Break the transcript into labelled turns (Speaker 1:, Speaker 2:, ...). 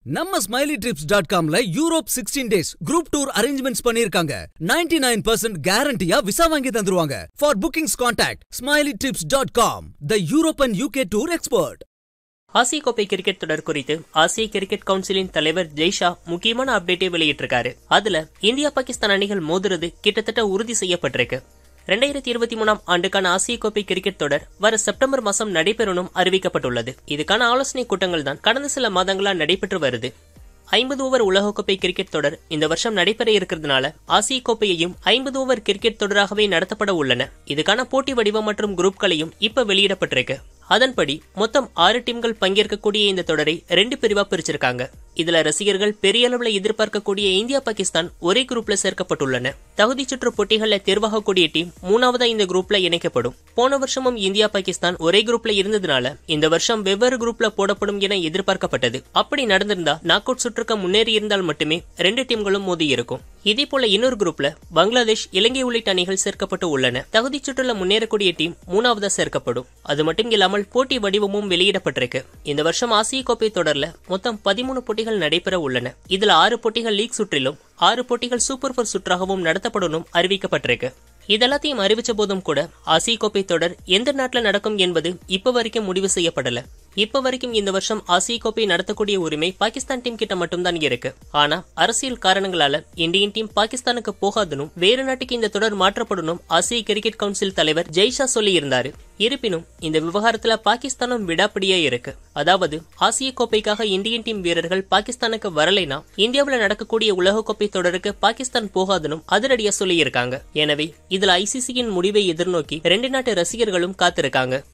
Speaker 1: நம்ம smiley trips dot காம்ல Europe sixteen days group tour arrangements பண்ணிருக்காங்க நைன்டி நைன் பர்சன்ட் கேரண்டியா விசா வாங்கி தந்துருவாங்க for bookings contact smiley trips dot com the Europe and UK tour expert
Speaker 2: ஆசிய கோப்பை cricket தொடர் குறித்து ஆசிய கிரிக்கெட் கவுன்சிலின் தலைவர் ஜெய்ஷா முக்கியமான அப்டேட்டை வெளியிட்டிருக்காரு அதுல இந்தியா பாகிஸ்தான் அணிகள் மோதுறது கிட்டத்தட்ட உறுதி செய்யப்பட்டிருக்கு ரெண்டாயிரத்தி இருபத்தி மூணாம் ஆண்டுக்கான ஆசிய கோப்பை கிரிக்கெட் தொடர் வர செப்டம்பர் மாசம் நடைபெறணும் அறிவிக்கப்பட்டுள்ளது இதுக்கான ஆலோசனை கூட்டங்கள் தான் கடந்த சில மாதங்களா நடைபெற்று வருது ஐம்பது ஓவர் உலகக்கோப்பை கிரிக்கெட் தொடர் இந்த வருஷம் நடைபெற இருக்கிறதுனால ஆசிய கோப்பையையும் ஐம்பது ஓவர் கிரிக்கெட் தொடராகவே நடத்தப்பட உள்ளன இதுக்கான போட்டி வடிவம் மற்றும் குரூப்களையும் இப்ப வெளியிடப்பட்டிருக்கு அதன்படி மொத்தம் ஆறு டீம்கள் பங்கேற்கக்கூடிய இந்த தொடரை ரெண்டு பிரிவா பிரிச்சிருக்காங்க இதுல ரசிகர்கள் பெரிய அளவுல எதிர்பார்க்கக்கூடிய இந்தியா பாகிஸ்தான் ஒரே குரூப்ல சேர்க்கப்பட்டுள்ளன தகுதி சுற்று போட்டிகள்ல தேர்வாகக்கூடிய டீம் மூணாவதா இந்த குரூப்ல இணைக்கப்படும் போன வருஷமும் இந்தியா பாகிஸ்தான் ஒரே குரூப்ல இருந்ததுனால இந்த வருஷம் வெவ்வேறு குரூப்ல போடப்படும் என எதிர்பார்க்கப்பட்டது அப்படி நடந்திருந்தா நாக் அவுட் சுற்றுக்கு முன்னேறி இருந்தால் மட்டுமே ரெண்டு டீம்களும் மோதி இருக்கும் இதே போல இன்னொரு குரூப்ல பங்களாதேஷ் இலங்கை உள்ளிட்ட அணிகள் சேர்க்கப்பட்டு உள்ளன தகுதி சுற்றுல முன்னேறக்கூடிய டீம் மூணாவதா சேர்க்கப்படும் அது மட்டும் இல்லாமல் போட்டி வடிவமும் வெளியிடப்பட்டிருக்கு இந்த வருஷம் ஆசிய கோப்பை தொடர்ல மொத்தம் பதிமூணு போட்டிகள் நடைபெற உள்ளன இதுல ஆறு போட்டிகள் லீக் சுற்றிலும் ஆறு போட்டிகள் சூப்பர் போர் சுற்றாகவும் நடத்தப்படணும் அறிவிக்கப்பட்டிருக்கு இதெல்லாத்தையும் அறிவிச்ச போதும் கூட ஆசிய கோப்பை தொடர் எந்த நாட்டுல நடக்கும் என்பது இப்ப வரைக்கும் முடிவு செய்யப்படல இப்ப வரைக்கும் இந்த வருஷம் ஆசிய கோப்பை நடத்தக்கூடிய உரிமை பாகிஸ்தான் டீம் கிட்ட மட்டும்தான் இருக்கு ஆனா அரசியல் காரணங்களால இந்தியன் டீம் பாகிஸ்தானுக்கு போகாதனும் வேறு நாட்டுக்கு இந்த தொடர் மாற்றப்படணும் ஆசிய கிரிக்கெட் கவுன்சில் தலைவர் ஜெய்ஷா சொல்லி இருந்தாரு இருப்பினும் இந்த விவகாரத்துல பாகிஸ்தானும் விடாப்பிடியே இருக்கு அதாவது ஆசிய கோப்பைக்காக இந்தியன் டீம் வீரர்கள் பாகிஸ்தானுக்கு வரலைனா இந்தியாவில் நடக்கக்கூடிய உலகக்கோப்பை தொடருக்கு பாகிஸ்தான் போகாதனும் அதிரடியா சொல்லியிருக்காங்க எனவே இதுல ஐசிசியின் முடிவை எதிர்நோக்கி ரெண்டு நாட்டு ரசிகர்களும் காத்திருக்காங்க